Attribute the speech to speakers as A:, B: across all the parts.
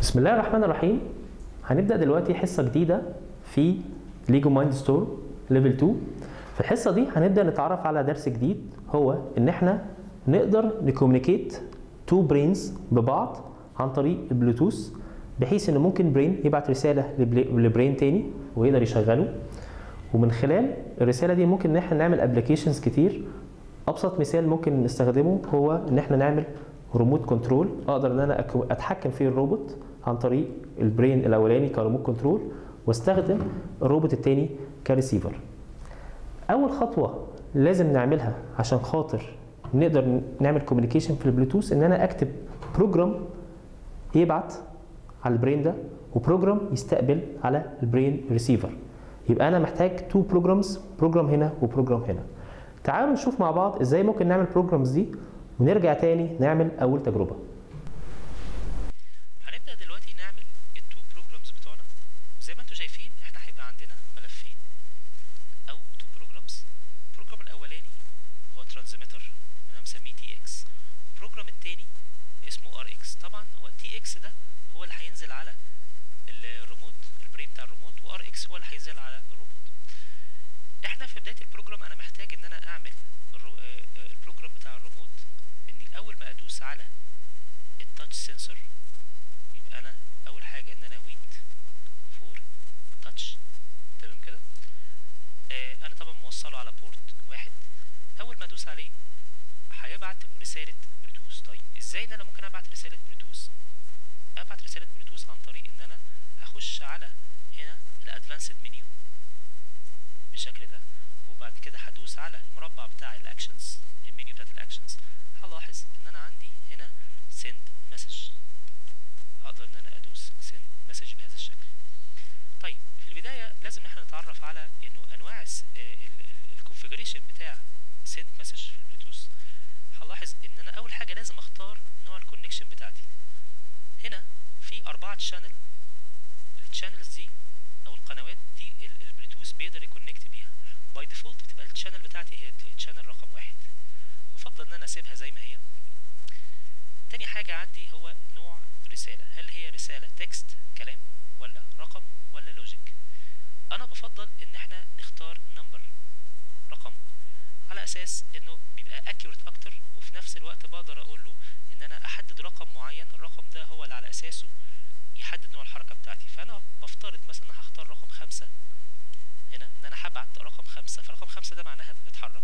A: بسم الله الرحمن الرحيم هنبدا دلوقتي حصه جديده في ليجو مايند ستور ليفل 2 في الحصه دي هنبدا نتعرف على درس جديد هو ان احنا نقدر نكوميونيكيت تو برينز ببعض عن طريق البلوتوث بحيث ان ممكن برين يبعت رساله لبل- لبرين تاني ويقدر يشغله ومن خلال الرساله دي ممكن ان احنا نعمل ابلكيشنز كتير ابسط مثال ممكن نستخدمه هو ان احنا نعمل ريموت كنترول اقدر ان انا أكو- اتحكم في الروبوت عن طريق البرين الاولاني كريموت كنترول واستخدم الروبوت التاني كريسيفر اول خطوه لازم نعملها عشان خاطر نقدر نعمل كوميونيكيشن في البلوتوث ان انا اكتب بروجرام يبعت على البرين ده وبروجرام يستقبل على البرين ريسيفر يبقى انا محتاج تو بروجرامز بروجرام هنا وبروجرام هنا تعالوا نشوف مع بعض ازاي ممكن نعمل بروجرامز دي ونرجع تاني نعمل اول تجربه
B: هنبدأ دلوقتي نعمل التو بروجرامز بتوعنا زي ما انتم شايفين احنا هيبقى عندنا ملفين او تو بروجرامز البروجرام الاولاني هو ترانزميتر انا مسميه تي اكس البروجرام التاني اسمه ار اكس طبعا هو تي اكس ده هو اللي هينزل على الريموت البرين بتاع الريموت وار اكس هو اللي هينزل على الروبوت احنا في بداية البروجرام انا محتاج ان انا اعمل الرو- آه، آه، البروجرام بتاع الريموت اني اول ما ادوس على التاتش سنسور يبقى انا اول حاجه ان انا ويت فور تاتش تمام كده آه انا طبعا موصله على بورت واحد اول ما ادوس عليه هيبعت رساله بلوتوث طيب ازاي ان انا ممكن ابعت رساله بلوتوث ابعت رساله بلوتوث عن طريق ان انا هخش على هنا الادفانسد منيو بالشكل ده وبعد كده هدوس على المربع بتاع الاكشنز المنيو بتاعت الاكشنز هلاحظ ان انا عندي هنا send message هقدر ان انا ادوس send message بهذا الشكل طيب في البدايه لازم ان احنا نتعرف على انه انواع الكونفيجريشن بتاع send message في البلوتوث هلاحظ ان انا اول حاجه لازم اختار نوع الكونكشن بتاعتي هنا في اربعه شانل الشانلز دي او القنوات دي ال- البلوتوث بيقدر يكونكت بيها باي ديفولت بتبقى الشانل بتاعتي هي الشانل رقم واحد يفضل ان انا اسيبها زي ما هي تاني حاجة عندي هو نوع رسالة هل هي رسالة تكست كلام ولا رقم ولا لوجيك انا بفضل ان احنا نختار نمبر رقم على اساس انه بيبقى accurate اكتر وفي نفس الوقت بقدر اقول له ان انا احدد رقم معين الرقم ده هو اللي على اساسه يحدد نوع الحركة بتاعتي فانا بفترض مثلا أنا هختار رقم خمسة هنا ان انا هبعت رقم خمسة فرقم خمسة ده معناها اتحرك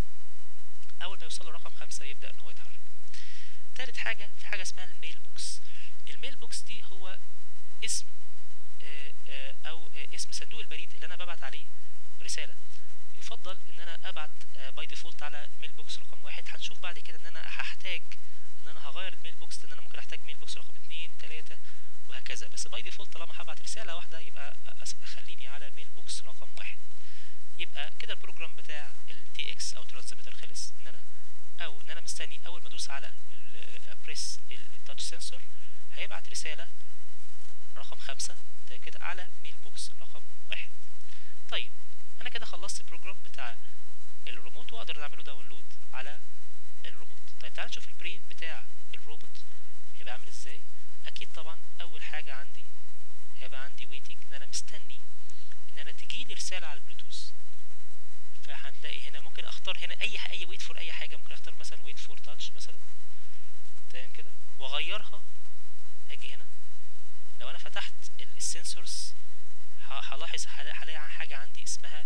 B: اول ما يوصل له رقم خمسة يبدأ ان هو يتحرك تالت حاجة في حاجة اسمها الميل بوكس الميل بوكس دي هو اسم آه، آه، او آه، اسم صندوق البريد اللي انا ببعت عليه رسالة يفضل ان انا ابعت باي ديفولت على ميل بوكس رقم واحد هنشوف بعد كده ان انا هحتاج ان انا هغير الميل بوكس لان انا ممكن احتاج ميل بوكس رقم اتنين تلاتة وهكذا بس باي ديفولت طالما هبعت رسالة واحدة يبقى أس- خليني على ميل بوكس رقم واحد يبقى كده البروجرام بتاع التي اكس او ترانسميتر خلص ان انا او ان انا مستني اول ما ادوس على بريس التاتش سنسور هيبعت رساله رقم خمسة ده كده على ميل بوكس رقم واحد طيب انا كده خلصت البروجرام بتاع الريموت واقدر اعمله داونلود على الروبوت طيب تعال نشوف البرين بتاع الروبوت هيبقى عامل ازاي اكيد طبعا اول حاجه عندي هيبقى عندي ويتنج ان انا مستني ان انا تجيلي رساله على البلوتوث فهتلاقي هنا ممكن اختار هنا اي ح- اي ويت فور اي حاجه ممكن اختار مثلا ويت فور تاتش مثلا تمام كده واغيرها اجي هنا لو انا فتحت السنسورز هلاحظ هلا- هلاقي حاجه عندي اسمها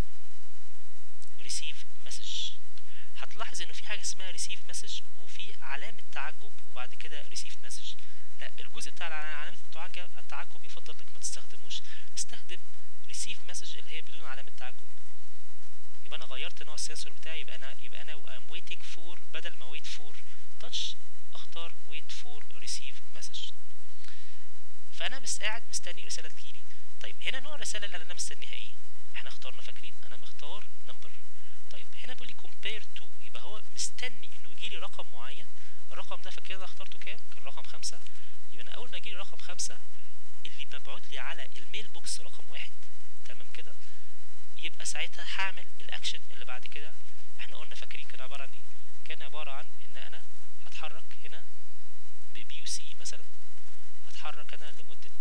B: ريسيف مسج هتلاحظ انه في حاجه اسمها ريسيف مسج وفي علامه تعجب وبعد كده ريسيف مسج لا الجزء بتاع الع- علامه التعجب التعجب يفضل انك ما تستخدموش استخدم ريسيف مسج اللي هي بدون علامه تعجب يبقى انا غيرت نوع السنسور بتاعي يبقى انا يبقى انا ام waiting for بدل ما wait for touch اختار wait for receive message فانا مش قاعد مستني رساله تجيلي طيب هنا نوع الرساله اللي انا مستنيها ايه احنا اخترنا فاكرين انا مختار نمبر طيب هنا بيقول لي compare to يبقى هو مستني انه يجيلي رقم معين الرقم ده فاكر انا اخترته كام كان رقم خمسة يبقى انا اول ما يجيلي رقم خمسة اللي مبعوت لي على الميل بوكس رقم واحد تمام كده يبقى ساعتها هعمل الاكشن اللي بعد كده احنا قلنا فاكرين كان عباره عن ايه كان عباره عن ان انا هتحرك هنا ببي يو سي مثلا هتحرك انا لمده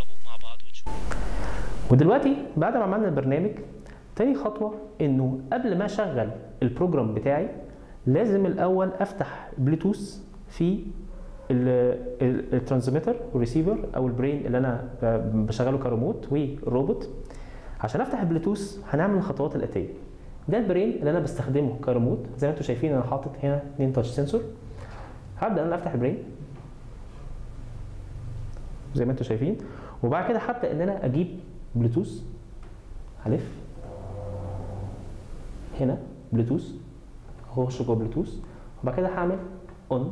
B: نجربه مع بعض ونشوف
A: ودلوقتي بعد ما عملنا البرنامج تاني خطوة انه قبل ما اشغل البروجرام بتاعي لازم الاول افتح بلوتوث في الترانسميتر والريسيفر او البرين اللي انا ب- بشغله كريموت والروبوت عشان افتح البلوتوث هنعمل الخطوات الاتيه ده البرين اللي انا بستخدمه كريموت زي ما انتم شايفين انا حاطط هنا اتنين تاتش سنسور هبدا ان انا افتح البرين زي ما انتم شايفين وبعد كده هبدا ان انا اجيب بلوتوث هلف هنا بلوتوث اخش جوه بلوتوث وبعد كده هعمل اون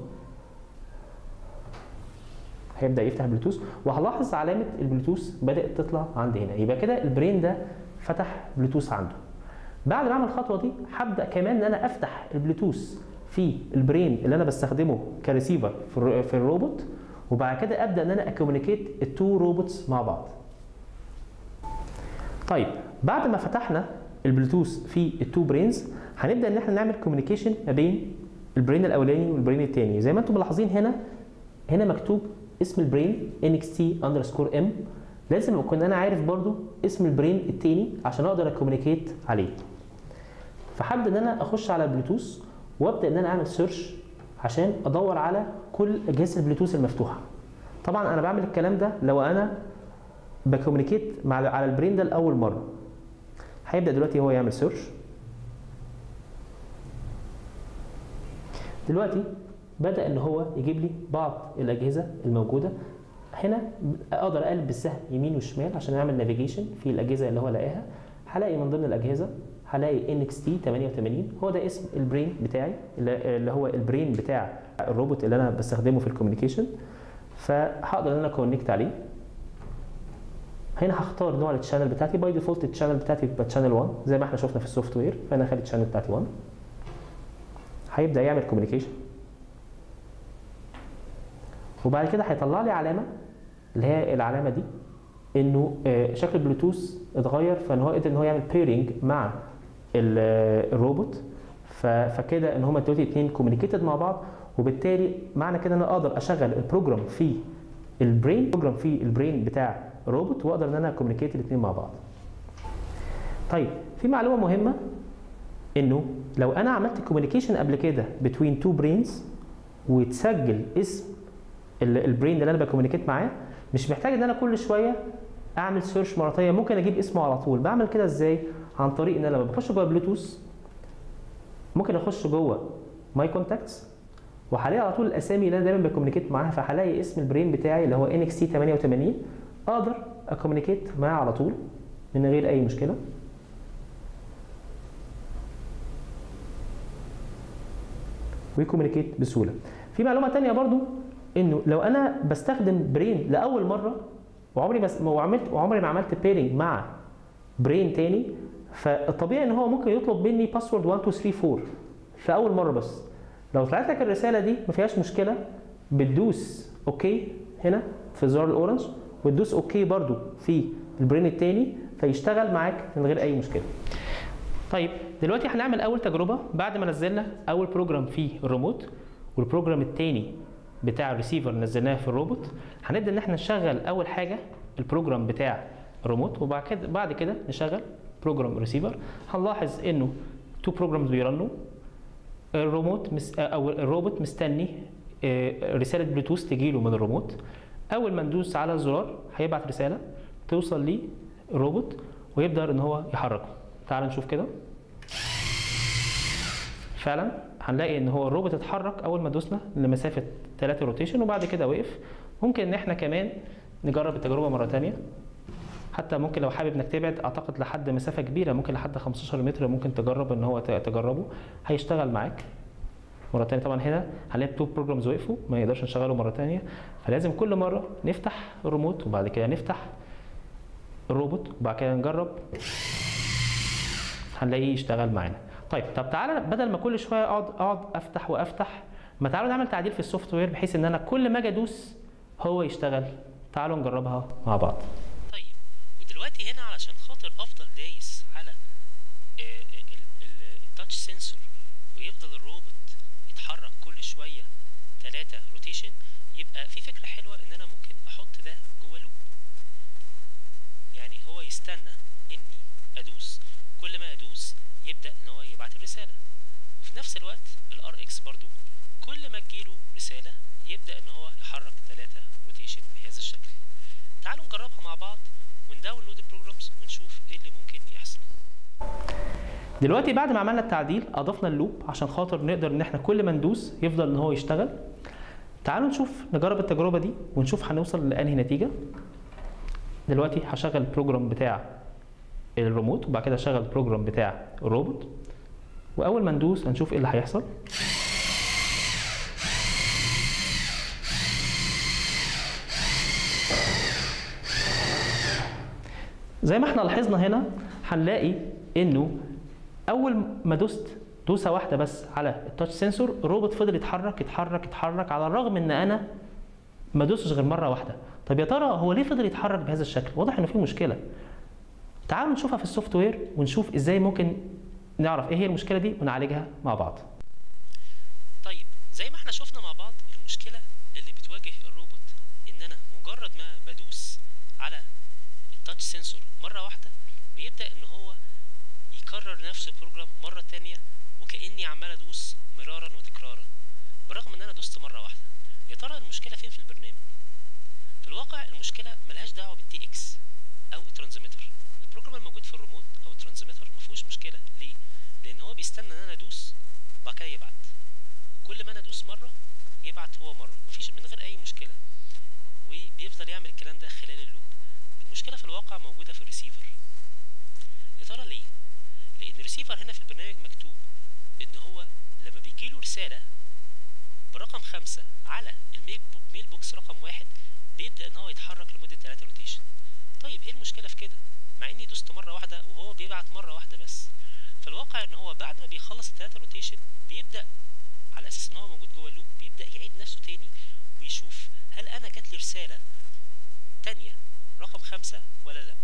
A: هيبدا يفتح بلوتوث وهلاحظ علامه البلوتوث بدات تطلع عندي هنا يبقى كده البرين ده فتح بلوتوث عنده بعد ما اعمل الخطوه دي هبدا كمان ان انا افتح البلوتوث في البرين اللي انا بستخدمه كريسيفر في الر- في الروبوت وبعد كده ابدا ان انا اكومينيكيت التو روبوتس مع بعض طيب بعد ما فتحنا البلوتوث في التو برينز هنبدا ان احنا نعمل كوميونيكيشن ما بين البرين الاولاني والبرين الثاني زي ما انتم ملاحظين هنا هنا مكتوب اسم البرين nxt underscore m لازم اكون انا عارف برضو اسم البرين التاني عشان اقدر اكوميونيكيت عليه فحابب ان انا اخش على البلوتوث وابدا ان انا اعمل سيرش عشان ادور على كل اجهزه البلوتوث المفتوحه طبعا انا بعمل الكلام ده لو انا بكوميونيكيت مع على البرين ده لاول مره هيبدا دلوقتي هو يعمل سيرش دلوقتي بدا ان هو يجيب لي بعض الاجهزه الموجوده هنا اقدر اقلب بالسهم يمين وشمال عشان اعمل نافيجيشن في الاجهزه اللي هو لاقاها هلاقي من ضمن الاجهزه هلاقي NXT 88 هو ده اسم البرين بتاعي اللي اللي هو البرين بتاع الروبوت اللي انا بستخدمه في الكوميونيكيشن فهقدر ان انا كونكت عليه هنا هختار نوع التشانل بتاعتي باي ديفولت التشانل بتاعتي بتبقى تشانل 1 زي ما احنا شفنا في السوفت وير فانا هخلي التشانل بتاعتي 1 هيبدا يعمل كوميونيكيشن وبعد كده هيطلع لي علامه اللي هي العلامه دي انه آه، شكل البلوتوث اتغير فان هو قدر ان هو يعمل بيرنج مع ال- آه، الروبوت ف- فكده ان هما دلوقتي اتنين كوميونيكيتد مع بعض وبالتالي معنى كده ان انا اقدر اشغل البروجرام في البرين بروجرام في البرين بتاع الروبوت واقدر ان انا كوميونيكيت الاثنين مع بعض. طيب في معلومه مهمه انه لو انا عملت كوميونيكيشن قبل كده بين تو برينز وتسجل اسم ال- البرين اللي انا بكوميونيكيت معاه مش محتاج ان انا كل شويه اعمل سيرش مره تانيه ممكن اجيب اسمه على طول بعمل كده ازاي عن طريق ان انا لما بخش جوه بلوتوث ممكن اخش جوه ماي كونتاكتس وهلاقي على طول الاسامي اللي انا دايما بكوميونيكيت معاها فهلاقي اسم البرين بتاعي اللي هو NXT 88 اقدر اكوميونيكيت معاه على طول من غير اي مشكله ويكوميونيكيت بسهوله في معلومه تانية برضو انه لو انا بستخدم برين لاول مره وعمري بس وعملت وعمري ما عملت بيرنج مع برين تاني فالطبيعي ان هو ممكن يطلب مني باسورد 1 2 3 4 في اول مره بس لو طلعت لك الرساله دي ما فيهاش مشكله بتدوس اوكي هنا في زرار الاورنج وتدوس اوكي برضو في البرين التاني فيشتغل معاك من غير اي مشكله طيب دلوقتي هنعمل اول تجربه بعد ما نزلنا اول بروجرام في الريموت والبروجرام التاني بتاع الريسيفر نزلناه في الروبوت هنبدا ان احنا نشغل اول حاجه البروجرام بتاع الريموت وبعد كده بعد كده نشغل بروجرام ريسيفر هنلاحظ انه تو بروجرامز بيرنوا الريموت مس او الروبوت مستني آه، رساله بلوتوث تجيله من الريموت اول ما ندوس على الزرار هيبعت رساله توصل للروبوت ويقدر ان هو يحركه تعال نشوف كده فعلا هنلاقي ان هو الروبوت اتحرك اول ما دوسنا لمسافه 3 روتيشن وبعد كده وقف ممكن ان احنا كمان نجرب التجربه مره تانية حتى ممكن لو حابب انك تبعد اعتقد لحد مسافه كبيره ممكن لحد 15 متر ممكن تجرب ان هو ت- تجربه هيشتغل معاك مره تانية طبعا هنا هنلاقي تو بروجرامز وقفوا ما نقدرش نشغله مره تانية فلازم كل مره نفتح الريموت وبعد كده نفتح الروبوت وبعد كده نجرب هنلاقيه يشتغل معانا طيب طب تعالى بدل ما كل شويه اقعد اقعد افتح وافتح ما تعالوا نعمل تعديل في السوفت وير بحيث ان انا كل ما اجي ادوس هو يشتغل تعالوا نجربها مع بعض
B: طيب ودلوقتي هنا علشان خاطر افضل دايس على التاتش سنسور ويفضل الروبوت يتحرك كل شويه ثلاثة روتيشن يبقى في فكره حلوه ان انا ممكن احط ده جوه لوب يعني هو يستنى اني ادوس كل ما ادوس يبدا ان هو يبعت الرساله وفي نفس الوقت الار اكس برضو كل ما تجيله رساله يبدا ان هو يحرك ثلاثة روتيشن بهذا الشكل تعالوا نجربها مع بعض ونداونلود البروجرامز ونشوف ايه اللي ممكن يحصل
A: دلوقتي بعد ما عملنا التعديل اضفنا اللوب عشان خاطر نقدر ان احنا كل ما ندوس يفضل ان هو يشتغل تعالوا نشوف نجرب التجربه دي ونشوف هنوصل لانهي نتيجه دلوقتي هشغل البروجرام بتاع الريموت وبعد كده هشغل البروجرام بتاع الروبوت واول ما ندوس هنشوف ايه اللي هيحصل زي ما احنا لاحظنا هنا هنلاقي انه اول ما دوست دوسه واحده بس على التاتش سنسور الروبوت فضل يتحرك يتحرك يتحرك على الرغم ان انا ما دوستش غير مره واحده طب يا ترى هو ليه فضل يتحرك بهذا الشكل واضح انه في مشكله تعالوا نشوفها في السوفت وير ونشوف ازاي ممكن نعرف ايه هي المشكله دي ونعالجها مع بعض
B: طيب زي ما احنا شفنا مع بعض المشكله اللي بتواجه الروبوت ان انا مجرد ما بدوس على التاتش سنسور مره واحده بيبدا ان هو يكرر نفس البروجرام مره تانية وكاني عمال ادوس مرارا وتكرارا بالرغم ان انا دوست مره واحده يا ترى المشكله فين في البرنامج في الواقع المشكله ملهاش دعوه بالتي اكس او الترانزميتر البروجرام الموجود في الريموت او الترانزميتر ما فيهوش مشكله ليه لان هو بيستنى ان انا ادوس وبعد كده يبعت كل ما انا ادوس مره يبعت هو مره مفيش من غير اي مشكله وبيفضل يعمل الكلام ده خلال اللوب المشكله في الواقع موجوده في الريسيفر يا ترى ليه لان الريسيفر هنا في البرنامج مكتوب ان هو لما بيجيله رساله برقم خمسة على الميل بوك ميل بوكس رقم واحد بيبدأ ان هو يتحرك لمدة 3 روتيشن طيب ايه المشكلة في كده مع اني دوست مرة واحدة وهو بيبعت مرة واحدة بس في الواقع ان هو بعد ما بيخلص الثلاثة روتيشن بيبدأ على اساس ان هو موجود جوه اللوب بيبدأ يعيد نفسه تاني ويشوف هل انا جات لي رسالة تانية رقم خمسة ولا لا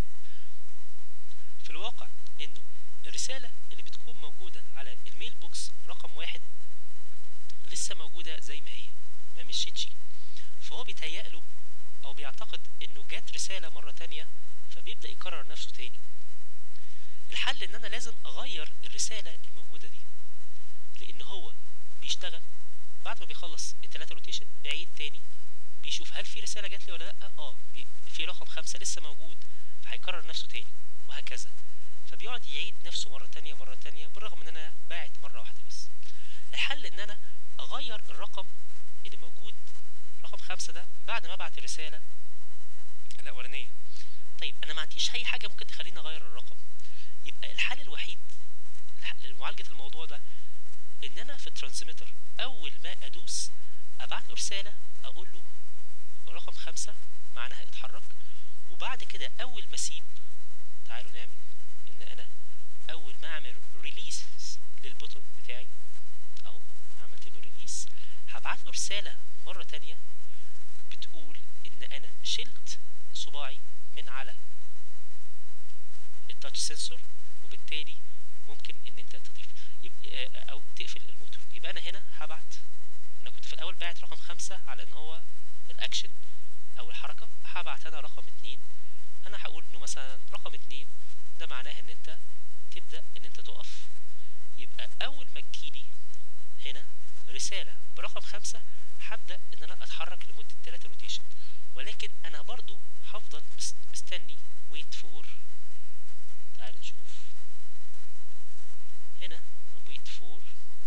B: في الواقع انه الرسالة اللي بتكون موجودة على الميل بوكس رقم واحد لسه موجودة زي ما هي ما مشيتش فهو بيتهيأله أو بيعتقد إنه جات رسالة مرة تانية فبيبدأ يكرر نفسه تاني الحل إن أنا لازم أغير الرسالة الموجودة دي لأن هو بيشتغل بعد ما بيخلص التلاتة روتيشن بيعيد تاني بيشوف هل في رسالة جات لي ولا لأ اه بي- في رقم خمسة لسه موجود فهيكرر نفسه تاني وهكذا فبيقعد يعيد نفسه مرة تانية مرة تانية بالرغم إن أنا باعت مرة واحدة بس الحل ان انا اغير الرقم اللي موجود رقم خمسة ده بعد ما ابعت الرسالة الاولانية طيب انا ما عنديش اي حاجة ممكن تخليني اغير الرقم يبقى الحل الوحيد الح- لمعالجة الموضوع ده ان انا في الترانسميتر اول ما ادوس ابعت له رسالة اقول له رقم خمسة معناها اتحرك وبعد كده اول ما اسيب تعالوا نعمل ان انا اول ما اعمل ريليس للبوتون بتاعي اهو عملت له ريليس هبعت له رساله مره تانية بتقول ان انا شلت صباعي من على التاتش سنسور وبالتالي ممكن ان انت تضيف يبقى آه، او تقفل الموتور يبقى انا هنا هبعت انا كنت في الاول باعت رقم خمسة على ان هو الاكشن او الحركه هبعت انا رقم اتنين انا هقول انه مثلا رقم اتنين ده معناه ان انت تبدا ان انت تقف يبقى اول ما تجيلي هنا رسالة برقم خمسة هبدأ إن أنا أتحرك لمدة تلاتة روتيشن ولكن أنا برضو هفضل مس- مستني wait for تعال نشوف هنا wait for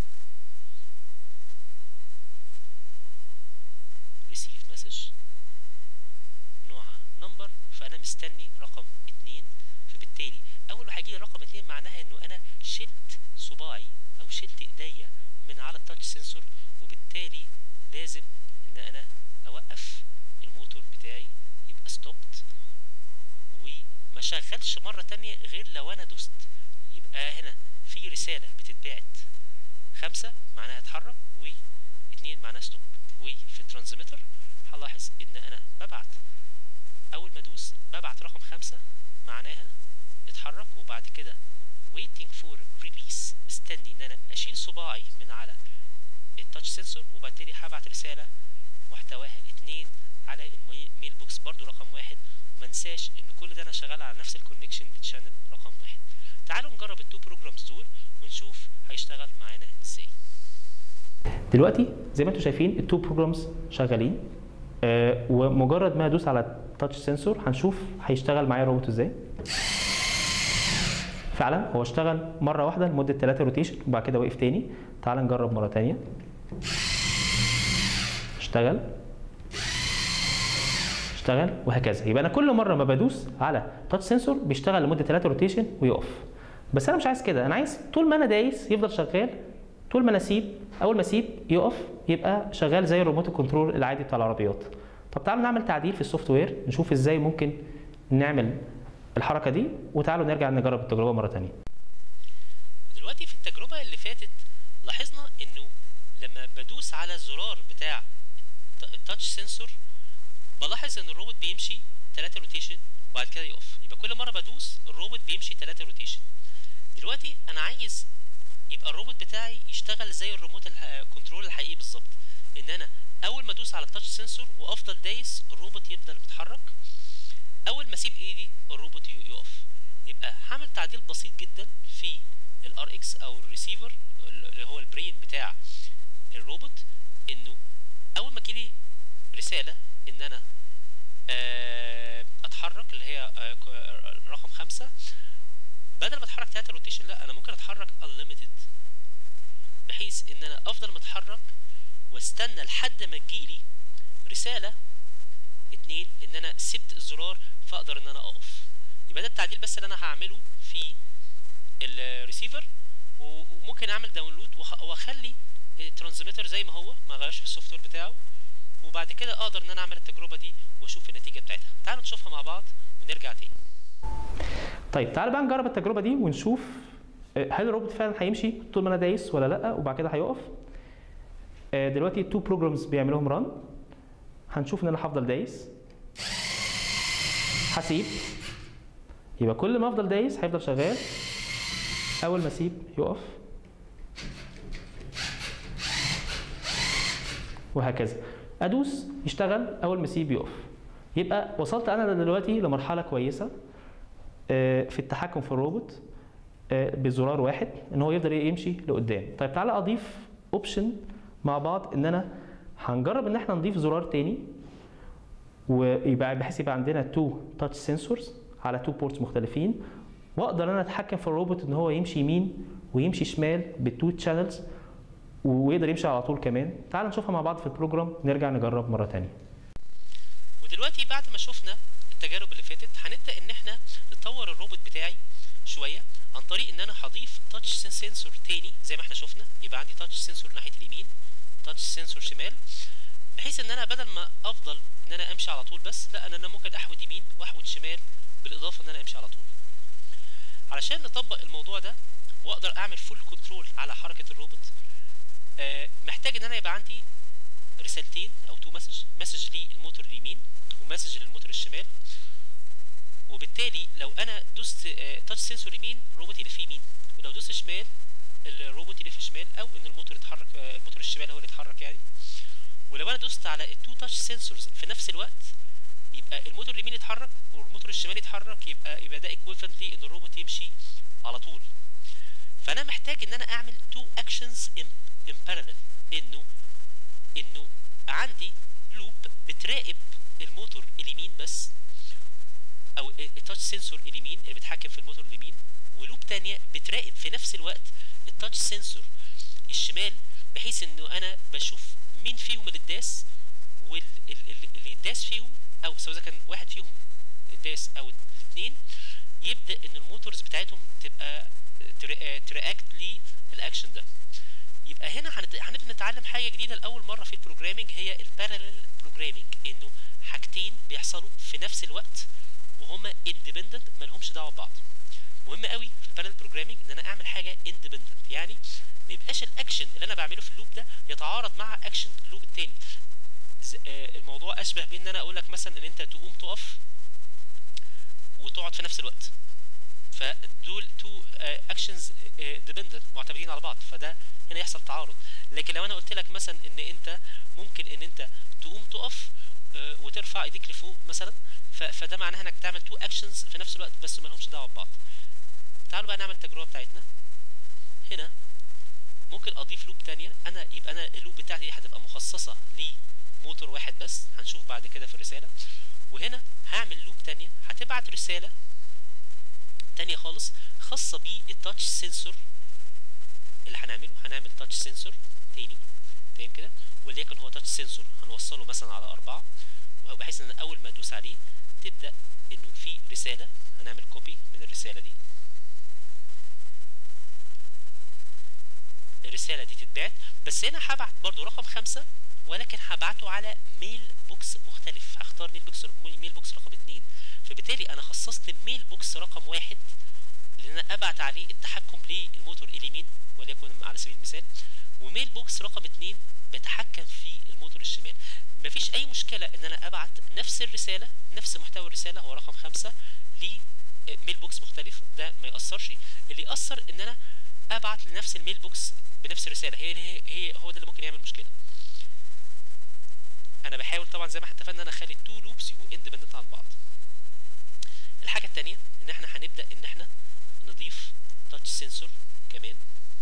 B: receive message نوعها number فأنا مستني رقم اتنين فبالتالي أول ما هيجيلي رقم اتنين معناها إنه أنا شلت صباعي أو شلت إيديا من على التاتش سنسور وبالتالي لازم ان انا اوقف الموتور بتاعي يبقى ستوبت وما شغلش مرة تانية غير لو انا دوست يبقى هنا في رسالة بتتبعت خمسة معناها اتحرك واتنين معناها ستوب وفي الترانزميتر هلاحظ ان انا ببعت اول ما ادوس ببعت رقم خمسة معناها اتحرك وبعد كده waiting for release مستني ان انا اشيل صباعي من على التاتش سنسور وبالتالي هبعت رسالة محتواها اتنين على الميل بوكس برضو رقم واحد وما ننساش ان كل ده انا شغال على نفس الكونكشن للشانل رقم واحد تعالوا نجرب التو بروجرامز دول ونشوف هيشتغل معانا ازاي
A: دلوقتي زي ما انتم شايفين التو بروجرامز شغالين آه ومجرد ما ادوس على التاتش سنسور هنشوف هيشتغل معايا الروبوت ازاي فعلا هو اشتغل مره واحده لمده 3 روتيشن وبعد كده وقف تاني تعال نجرب مره تانية اشتغل اشتغل وهكذا يبقى انا كل مره ما بدوس على تاتش سنسور بيشتغل لمده 3 روتيشن ويقف بس انا مش عايز كده انا عايز طول ما انا دايس يفضل شغال طول ما انا اسيب اول ما اسيب يقف يبقى شغال زي الريموت كنترول العادي بتاع العربيات طب تعالوا نعمل تعديل في السوفت وير نشوف ازاي ممكن نعمل الحركه دي وتعالوا نرجع نجرب التجربه مره ثانيه
B: دلوقتي في التجربة اللي فاتت لاحظنا انه لما بدوس على الزرار بتاع التاتش سنسور بلاحظ ان الروبوت بيمشي 3 روتيشن وبعد كده يقف يبقى كل مرة بدوس الروبوت بيمشي 3 روتيشن دلوقتي انا عايز يبقى الروبوت بتاعي يشتغل زي الريموت الح- كنترول الحقيقي بالظبط ان انا اول ما ادوس على التاتش سنسور وافضل دايس الروبوت يفضل متحرك اول ما اسيب ايدي الروبوت ي- يقف يبقى هعمل تعديل بسيط جدا في الار اكس او الريسيفر اللي هو البرين بتاع الروبوت انه اول ما تجيلي رساله ان انا آه، اتحرك اللي هي آه، ك- آه، رقم خمسة بدل ما اتحرك 3 روتيشن لا انا ممكن اتحرك unlimited بحيث ان انا افضل متحرك واستنى لحد ما تجيلي رساله اتنين ان انا سبت الزرار فاقدر ان انا اقف يبقى ده التعديل بس اللي انا هعمله في الريسيفر وممكن اعمل داونلود وأخ- واخلي الترانسميتر زي ما هو ما غيرش في السوفت وير بتاعه وبعد كده اقدر ان انا اعمل التجربه دي واشوف النتيجه بتاعتها تعالوا نشوفها مع بعض ونرجع تاني
A: طيب تعالى بقى نجرب التجربه دي ونشوف آه، هل الروبوت فعلا هيمشي طول ما انا دايس ولا لا وبعد كده هيقف آه، دلوقتي التو بروجرامز بيعملوهم ران هنشوف ان انا هفضل دايس هسيب يبقى كل ما افضل دايس هيفضل شغال اول ما اسيب يقف وهكذا ادوس يشتغل اول ما اسيب يقف يبقى وصلت انا دلوقتي لمرحله كويسه آه، في التحكم في الروبوت آه، بزرار واحد ان هو يفضل يمشي لقدام طيب تعالى اضيف اوبشن مع بعض ان انا هنجرب ان احنا نضيف زرار تاني ويبقى بحيث يبقى عندنا تو تاتش سنسورز على تو بورتس مختلفين واقدر انا اتحكم في الروبوت ان هو يمشي يمين ويمشي شمال بالتو تشانلز ويقدر يمشي على طول كمان تعال نشوفها مع بعض في البروجرام نرجع نجرب مره تانية
B: ودلوقتي بعد ما شفنا التجارب اللي فاتت هنبدا ان احنا نطور الروبوت بتاعي شويه عن طريق ان انا هضيف تاتش سنسور تاني زي ما احنا شفنا يبقى عندي تاتش سنسور ناحيه اليمين تاتش سنسور شمال بحيث ان انا بدل ما افضل ان انا امشي على طول بس لا انا أنا ممكن احود يمين واحود شمال بالاضافه ان انا امشي على طول علشان نطبق الموضوع ده واقدر اعمل فول كنترول على حركه الروبوت آه، محتاج ان انا يبقى عندي رسالتين او تو مسج مسج للموتور اليمين ومسج للموتور الشمال وبالتالي لو انا دوست تاتش سنسور يمين الروبوت يلف يمين ولو دوست شمال الروبوت يلف شمال او ان الموتور يتحرك آه، الموتور الشمال هو اللي يتحرك يعني ولو انا دوست على التو تاتش سنسورز في نفس الوقت يبقى الموتور اليمين يتحرك والموتور الشمال يتحرك يبقى يبقى ده ايكويفالنت لي ان الروبوت يمشي على طول فانا محتاج ان انا اعمل تو اكشنز ان بارallel انه انه عندي لوب بتراقب الموتور اليمين بس او التاتش سنسور اليمين اللي بيتحكم في الموتور اليمين ولوب تانية بتراقب في نفس الوقت التاتش سنسور الشمال بحيث انه انا بشوف مين فيهم اللي اتداس واللي اتداس فيهم او سواء إذا كان واحد فيهم اتداس او الاثنين يبدا ان الموتورز بتاعتهم تبقى تراكت للاكشن ده يبقى هنا هنت- هنبدا نتعلم حاجه جديده لاول مره في البروجرامنج هي البارالل بروجرامنج انه حاجتين بيحصلوا في نفس الوقت وهما اندبندنت ما لهمش دعوه ببعض مهم قوي في البارالل بروجرامنج ان انا اعمل حاجه اندبندنت يعني ما يبقاش الاكشن اللي انا بعمله في اللوب ده يتعارض مع اكشن اللوب التاني ز- آه، الموضوع اشبه بان انا اقول لك مثلا ان انت تقوم تقف وتقعد في نفس الوقت ف فدول تو اكشنز ديبندنت معتمدين على بعض فده هنا يحصل تعارض لكن لو انا قلت لك مثلا ان انت ممكن ان انت تقوم تقف آه، وترفع ايديك لفوق مثلا ف- فده معناها انك تعمل تو اكشنز في نفس الوقت بس ما لهمش دعوه ببعض تعالوا بقى نعمل التجربه بتاعتنا هنا ممكن اضيف لوب تانية انا يبقى انا اللوب بتاعتي دي هتبقى مخصصه لموتور واحد بس هنشوف بعد كده في الرساله وهنا هعمل لوب تانية هتبعت رساله تانية خالص خاصه بالتاتش سنسور اللي هنعمله هنعمل تاتش سنسور تاني تمام كده وليكن هو تاتش سنسور هنوصله مثلا على أربعة وهو بحيث ان اول ما ادوس عليه تبدا انه في رساله هنعمل كوبي من الرساله دي الرساله دي تتبعت بس هنا هبعت برضو رقم خمسة ولكن هبعته على ميل بوكس مختلف هختار ميل بوكس ميل بوكس رقم اتنين فبالتالي انا خصصت ميل بوكس رقم واحد اللي انا ابعت عليه التحكم للموتور اليمين وليكن على سبيل المثال وميل بوكس رقم اتنين بتحكم في الموتور الشمال مفيش اي مشكله ان انا ابعت نفس الرساله نفس محتوى الرساله هو رقم خمسة لميل بوكس مختلف ده ما ياثرش اللي ياثر ان انا ابعت لنفس الميل بوكس بنفس الرساله هي هي, هي هو ده اللي ممكن يعمل مشكله انا بحاول طبعا زي ما احنا اتفقنا ان انا اخلي التو لوبس يبقوا اندبندنت عن بعض الحاجه التانية ان احنا هنبدا ان احنا نضيف تاتش سنسور كمان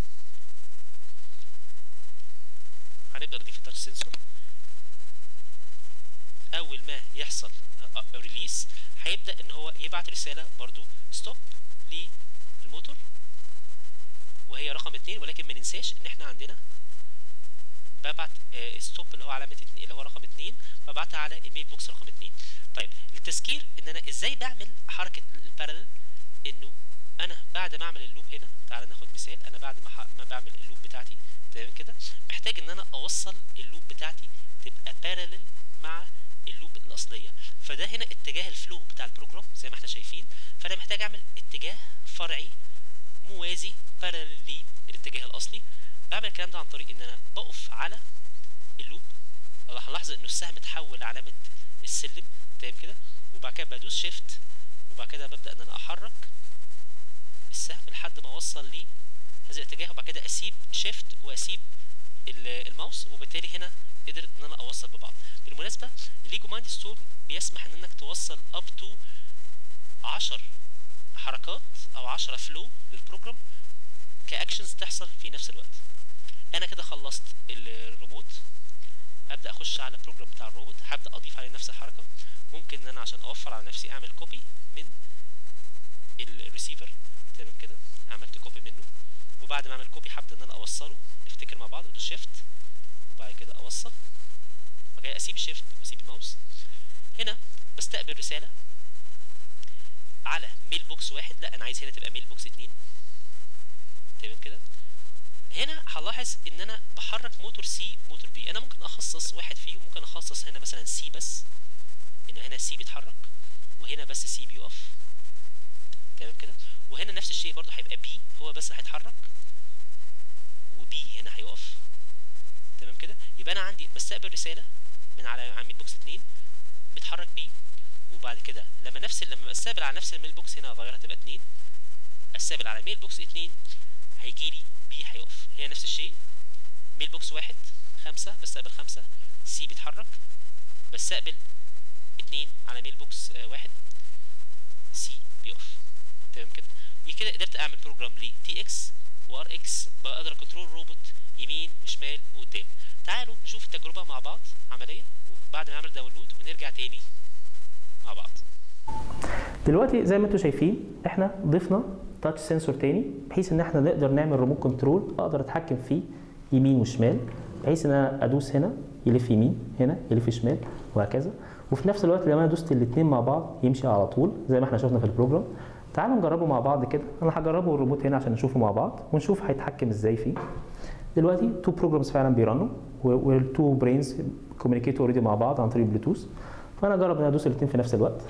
B: هنبدا نضيف التاتش سنسور اول ما يحصل ريليس هيبدا ان هو يبعت رساله برضو ستوب للموتور وهي رقم اتنين ولكن ما ننساش ان احنا عندنا ببعت ستوب اللي هو علامه اتنين اللي هو رقم اتنين ببعتها على الميل بوكس رقم اتنين طيب للتذكير ان انا ازاي بعمل حركه البارallel انه انا بعد ما اعمل اللوب هنا تعال ناخد مثال انا بعد ما, ح... ما بعمل اللوب بتاعتي تمام كده محتاج ان انا اوصل اللوب بتاعتي تبقى بارلل مع اللوب الاصليه فده هنا اتجاه الفلو بتاع البروجرام زي ما احنا شايفين فانا محتاج اعمل اتجاه فرعي موازي بارلل للاتجاه الاصلي بعمل الكلام ده عن طريق ان انا بقف على اللوب هنلاحظ انه السهم اتحول لعلامه السلم تمام كده وبعد كده بدوس شيفت وبعد كده ببدا ان انا احرك السهم لحد ما اوصل لي هذا الاتجاه وبعد كده اسيب شيفت واسيب الماوس وبالتالي هنا قدرت ان انا اوصل ببعض بالمناسبه الليجو مايند ستور بيسمح ان انك توصل اب تو 10 حركات او 10 فلو للبروجرام كاكشنز تحصل في نفس الوقت انا كده خلصت الروبوت هبدا اخش على البروجرام بتاع الروبوت هبدا اضيف عليه نفس الحركه ممكن ان انا عشان اوفر على نفسي اعمل كوبي من الريسيفر تمام كده عملت كوبي منه وبعد ما اعمل كوبي هبدا ان انا اوصله نفتكر مع بعض ادوس شيفت وبعد كده اوصل وبعد كده اسيب الشيفت واسيب الماوس هنا بستقبل رساله على ميل بوكس واحد لا انا عايز هنا تبقى ميل بوكس اتنين تمام كده هنا هلاحظ ان انا بحرك موتور سي موتور بي انا ممكن اخصص واحد فيهم ممكن اخصص هنا مثلا سي بس ان هنا سي بيتحرك وهنا بس سي بيقف تمام كده وهنا نفس الشيء برضه هيبقى بي هو بس هيتحرك وبي هنا هيقف تمام كده يبقى انا عندي بستقبل رساله من على عميد بوكس 2 بيتحرك بي وبعد كده لما نفس لما استقبل على نفس الميل بوكس هنا اغيرها تبقى 2 استقبل على ميل بوكس 2 هيجي لي بي هيقف هي نفس الشيء ميل بوكس واحد خمسة بستقبل خمسة سي بيتحرك بستقبل اتنين على ميل بوكس آه واحد سي بيقف تمام كده كده قدرت اعمل بروجرام ل تي اكس وار اكس بقدر كنترول روبوت يمين وشمال وقدام تعالوا نشوف التجربه مع بعض عمليه بعد ما نعمل داونلود ونرجع تاني مع بعض
A: دلوقتي زي ما انتم شايفين احنا ضفنا تاتش سنسور تاني بحيث ان احنا نقدر نعمل ريموت كنترول اقدر اتحكم فيه يمين وشمال بحيث ان انا ادوس هنا يلف يمين هنا يلف شمال وهكذا وفي نفس الوقت لما انا دوست الاثنين مع بعض يمشي على طول زي ما احنا شفنا في البروجرام تعالوا نجربه مع بعض كده انا هجربه الروبوت هنا عشان نشوفه مع بعض ونشوف هيتحكم ازاي فيه دلوقتي تو بروجرامز فعلا بيرنوا والتو برينز كوميونيكيت اوريدي مع بعض عن طريق بلوتوث فانا اجرب ان ادوس الاثنين في نفس الوقت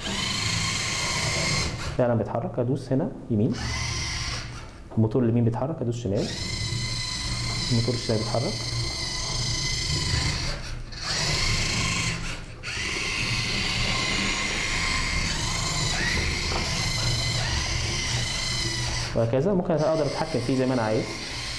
A: فعلا بيتحرك ادوس هنا يمين الموتور اليمين بيتحرك ادوس شمال الموتور الشمال بيتحرك وهكذا ممكن اقدر اتحكم فيه زي ما انا عايز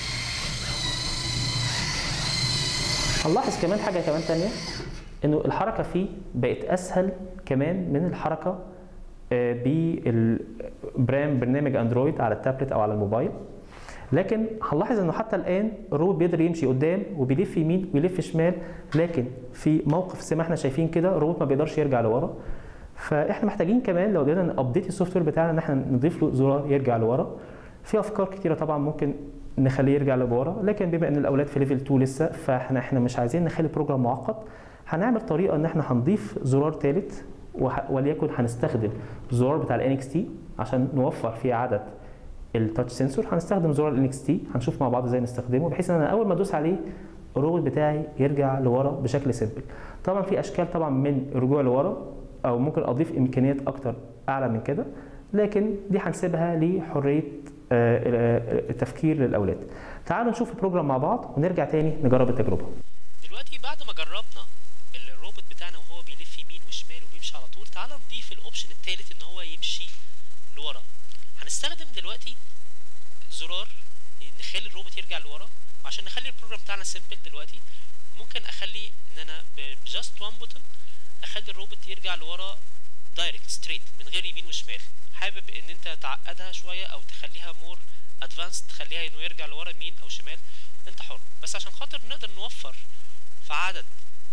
A: هنلاحظ كمان حاجه كمان تانية انه الحركه فيه بقت اسهل كمان من الحركه آه، بالبرام برنامج اندرويد على التابلت او على الموبايل لكن هنلاحظ انه حتى الان الروبوت بيقدر يمشي قدام وبيلف يمين ويلف شمال لكن في موقف زي ما احنا شايفين كده الروبوت ما بيقدرش يرجع لورا فاحنا محتاجين كمان لو قدرنا نابديت السوفت وير بتاعنا ان احنا نضيف له زرار يرجع لورا في افكار كتيره طبعا ممكن نخليه يرجع لورا لكن بما ان الاولاد في ليفل 2 لسه فاحنا احنا مش عايزين نخلي البروجرام معقد هنعمل طريقه ان احنا هنضيف زرار ثالث وليكن هنستخدم الزرار بتاع الان اكس تي عشان نوفر فيه عدد التاتش سنسور هنستخدم زرار الان اكس تي هنشوف مع بعض ازاي نستخدمه بحيث ان انا اول ما ادوس عليه الروبوت بتاعي يرجع لورا بشكل سيمبل طبعا في اشكال طبعا من الرجوع لورا او ممكن اضيف امكانيات اكتر اعلى من كده لكن دي هنسيبها لحريه آه، آه، التفكير للاولاد تعالوا نشوف البروجرام مع بعض ونرجع تاني نجرب التجربه
B: دلوقتي بعد ما جربنا الروبوت بتاعنا وهو بيلف يمين وشمال وبيمشي على طول تعالى نضيف الاوبشن الثالث ان هو يمشي لورا هنستخدم دلوقتي زرار نخلي الروبوت يرجع لورا وعشان نخلي البروجرام بتاعنا سيمبل دلوقتي ممكن اخلي ان انا بجاست وان بوتن اخلي الروبوت يرجع لورا دايركت ستريت من غير يمين وشمال حابب ان انت تعقدها شويه او تخليها مور ادفانسد تخليها انه يرجع لورا يمين او شمال انت حر بس عشان خاطر نقدر نوفر في عدد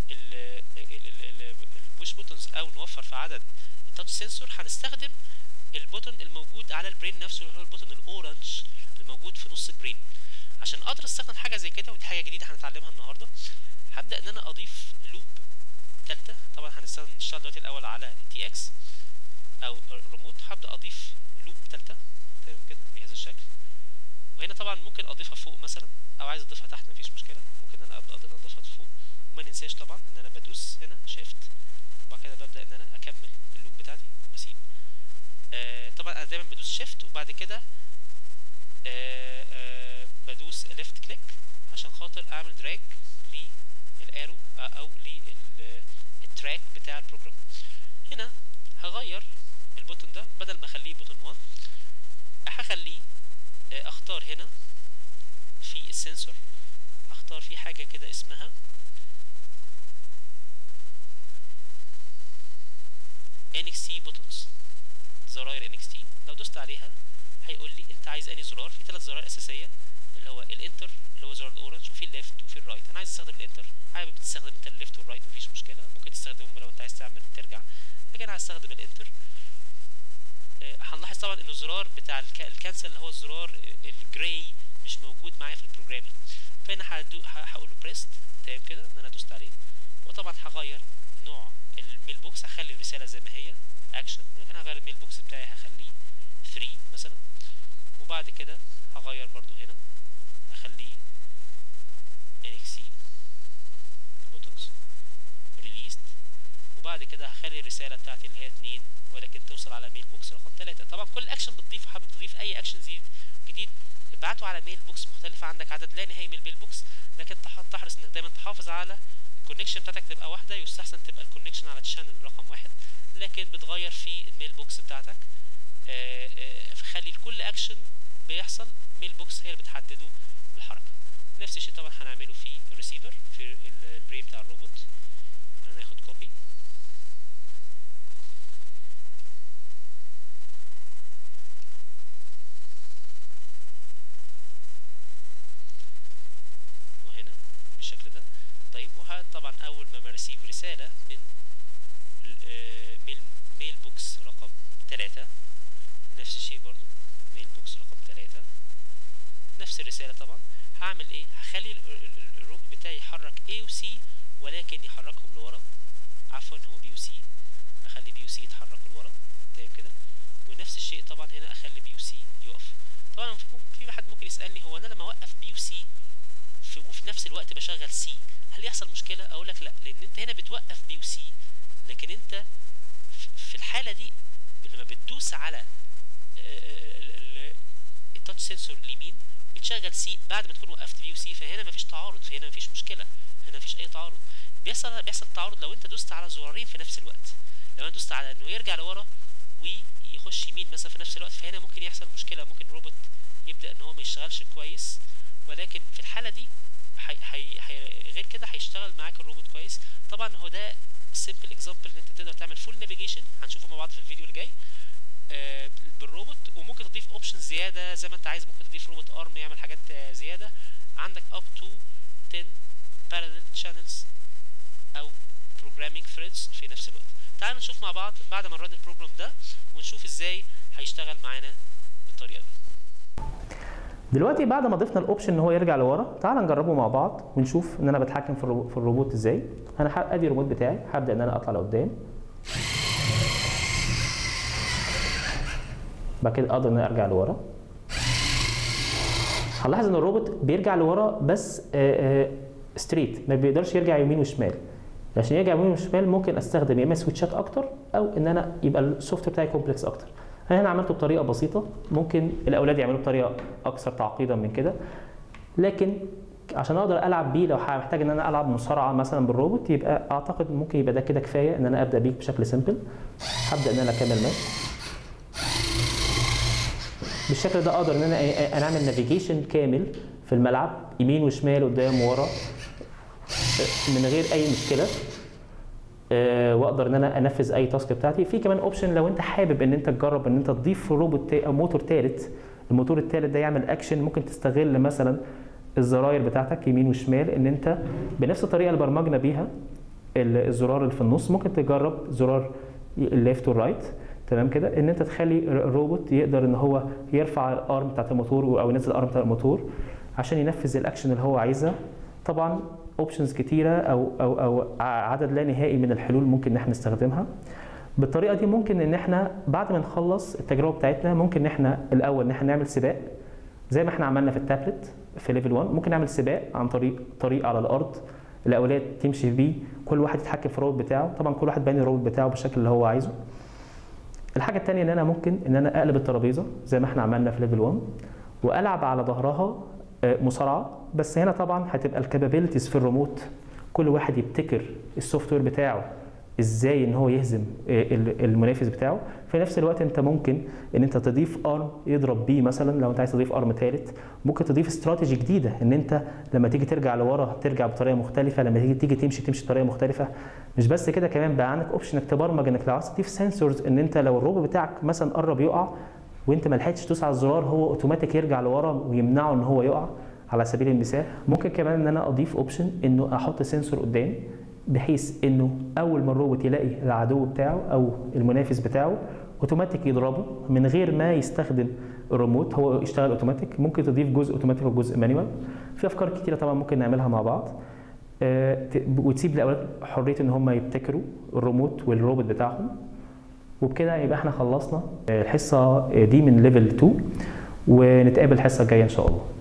B: البوش بوتنز او نوفر في عدد التاتش سنسور هنستخدم البوتن الموجود على البرين نفسه اللي هو البوتن الاورنج الموجود في نص البرين عشان اقدر استخدم حاجه زي كده ودي حاجه جديده هنتعلمها النهارده هبدا ان انا اضيف لوب ثالثه طبعا هنستخدم نشتغل دلوقتي الاول على تي اكس او ريموت هبدا اضيف لوب ثالثه تمام كده بهذا الشكل وهنا طبعا ممكن اضيفها فوق مثلا او عايز اضيفها تحت مفيش مشكله ممكن ان انا ابدا أقدر اضيفها فوق وما ننساش طبعا ان انا بدوس هنا شيفت وبعد كده ببدا ان انا اكمل اللوب بتاعتي واسيب آه طبعا انا دايما بدوس شيفت وبعد كده آه آه بدوس ليفت كليك عشان خاطر اعمل دراج للارو آه او للتراك بتاع البروجرام هنا هغير البوتن ده بدل ما اخليه بوتن 1 هخليه آه، اختار هنا في السنسور اختار في حاجة كده اسمها NXT buttons زراير NXT لو دوست عليها هيقول لي انت عايز انهي زرار في ثلاث زراير اساسيه اللي هو الانتر اللي هو زرار الاورنج وفي الليفت وفي الرايت انا عايز استخدم الانتر حابب تستخدم انت الليفت والرايت مفيش مشكله ممكن تستخدمهم لو انت عايز تعمل ترجع لكن انا هستخدم الانتر آه، هنلاحظ طبعا ان الزرار بتاع الك- الكنسل اللي هو الزرار الجراي مش موجود معايا في البروجرامينج فهنا هدو- ه- هقول له بريست تمام كده ان انا دوست عليه وطبعا هغير نوع الميل بوكس هخلي الرساله زي ما هي اكشن لكن هغير الميل بوكس بتاعي هخليه 3 مثلا وبعد كده هغير برضو هنا اخليه NXT buttons released وبعد كده هخلي الرساله بتاعتي اللي هي 2 ولكن توصل على ميل بوكس رقم 3 طبعا كل اكشن بتضيف حابب تضيف اي اكشن جديد جديد ابعته على ميل بوكس مختلفه عندك عدد لا نهائي من الميل بوكس لكن تح- تحرص انك دايما تحافظ على الكونكشن بتاعتك تبقى واحده يستحسن تبقى الكونكشن على الشانل رقم واحد لكن بتغير في الميل بوكس بتاعتك آه، آه، فخلي كل اكشن بيحصل ميل بوكس هي اللي بتحدده الحركه نفس الشيء طبعا هنعمله في الريسيفر في ال- البرين بتاع الروبوت هناخد كوبي وهنا بالشكل ده طيب وه طبعا اول ما بريسيف رساله من ال- آه، ميل ميل بوكس رقم 3 نفس الشيء برضو ميل بوكس رقم 3 نفس الرساله طبعا هعمل ايه هخلي ال- ال- ال- الروب بتاعي يحرك A و C ولكن يحركهم لورا عفوا هو B و C اخلي B و C يتحركوا لورا تمام كده ونفس الشيء طبعا هنا اخلي B و C يقف طبعا في- في واحد ممكن يسالني هو انا لما اوقف B و C في وفي نفس الوقت بشغل سي هل يحصل مشكله اقول لك لا لان انت هنا بتوقف بي وسي لكن انت ف- في الحاله دي لما بتدوس على التاتش سنسور اليمين بتشغل سي بعد ما تكون وقفت بي وسي فهنا مفيش تعارض فهنا مفيش مشكله هنا مفيش اي تعارض بيحصل بيحصل تعارض لو انت دوست على زرارين في نفس الوقت لو انا دوست على انه يرجع لورا ويخش يمين مثلا في نفس الوقت فهنا ممكن يحصل مشكله ممكن الروبوت يبدا ان هو ما يشتغلش كويس ولكن في الحاله دي حي حي حي غير كده هيشتغل معاك الروبوت كويس طبعا هو ده سيمبل اكزامبل ان انت تقدر تعمل فول نافيجيشن هنشوفه مع بعض في الفيديو اللي جاي آه، بالروبوت وممكن تضيف اوبشن زياده زي ما انت عايز ممكن تضيف روبوت ارم يعمل حاجات آه، زياده عندك up to 10 parallel channels او programming threads في نفس الوقت تعال نشوف مع بعض بعد ما نرن البروجرام ده ونشوف ازاي هيشتغل معانا بالطريقه دي
A: دلوقتي بعد ما ضفنا الاوبشن ان هو يرجع لورا تعال نجربه مع بعض ونشوف ان انا بتحكم في الرو- في الروبوت ازاي انا ح- ادي الريموت بتاعي هبدا ان انا اطلع لقدام بعد كده اقدر ان انا ارجع لورا هنلاحظ ان الروبوت بيرجع لورا بس ستريت ما بيقدرش يرجع يمين وشمال عشان يرجع يمين وشمال ممكن استخدم يا اما سويتشات اكتر او ان انا يبقى السوفت وير بتاعي كومبلكس اكتر انا هنا عملته بطريقه بسيطه ممكن الاولاد يعملوه بطريقه اكثر تعقيدا من كده لكن عشان اقدر العب بيه لو محتاج ان انا العب مصارعه مثلا بالروبوت يبقى اعتقد ممكن يبقى ده كده كفايه ان انا ابدا بيه بشكل سيمبل هبدا ان انا اكمل ماشي بالشكل ده اقدر ان انا أ- انا اعمل نافيجيشن كامل في الملعب يمين وشمال قدام ورا من غير اي مشكله آه، واقدر ان انا انفذ اي تاسك بتاعتي في كمان اوبشن لو انت حابب ان انت تجرب ان انت تضيف روبوت تا- او موتور ثالث الموتور الثالث ده يعمل اكشن ممكن تستغل مثلا الزراير بتاعتك يمين وشمال ان انت بنفس الطريقه اللي برمجنا بيها ال- الزرار اللي في النص ممكن تجرب زرار الليفت والرايت تمام كده ان انت تخلي الر- الروبوت يقدر ان هو يرفع الارم بتاعت الموتور او ينزل الارم بتاع الموتور عشان ينفذ الاكشن اللي هو عايزها طبعا اوبشنز كتيره او او او ع- عدد لا نهائي من الحلول ممكن ان احنا نستخدمها بالطريقه دي ممكن ان احنا بعد ما نخلص التجربه بتاعتنا ممكن ان احنا الاول ان احنا نعمل سباق زي ما احنا عملنا في التابلت في ليفل 1 ممكن نعمل سباق عن طريق طريق على الارض الاولاد تمشي بيه كل واحد يتحكم في الروبوت بتاعه طبعا كل واحد باني الروبوت بتاعه بالشكل اللي هو عايزه الحاجه الثانيه ان انا ممكن ان انا اقلب الترابيزه زي ما احنا عملنا في ليفل 1 والعب على ظهرها آه، مصارعه بس هنا طبعا هتبقى الكابابيلتيز في الريموت كل واحد يبتكر السوفت وير بتاعه ازاي ان هو يهزم آه، ال- المنافس بتاعه في نفس الوقت انت ممكن ان انت تضيف ارم يضرب بيه مثلا لو انت عايز تضيف ارم ثالث ممكن تضيف استراتيجي جديده ان انت لما تيجي ترجع لورا ترجع بطريقه مختلفه لما تيجي تيجي تمشي تمشي بطريقه مختلفه مش بس كده كمان بقى عندك اوبشن انك تبرمج انك لو عايز تضيف سنسورز ان انت لو الروبوت بتاعك مثلا قرب يقع وانت ما لحقتش تدوس على الزرار هو اوتوماتيك يرجع لورا ويمنعه ان هو يقع على سبيل المثال ممكن كمان ان انا اضيف اوبشن انه احط سنسور قدام بحيث انه اول ما الروبوت يلاقي العدو بتاعه او المنافس بتاعه اوتوماتيك يضربه من غير ما يستخدم الريموت هو يشتغل اوتوماتيك ممكن تضيف جزء اوتوماتيك وجزء مانيوال في افكار كتيره طبعا ممكن نعملها مع بعض آه، ت- وتسيب الاولاد حريه ان هم يبتكروا الريموت والروبوت بتاعهم وبكده يبقى احنا خلصنا آه، الحصه دي من ليفل 2 ونتقابل الحصه الجايه ان شاء الله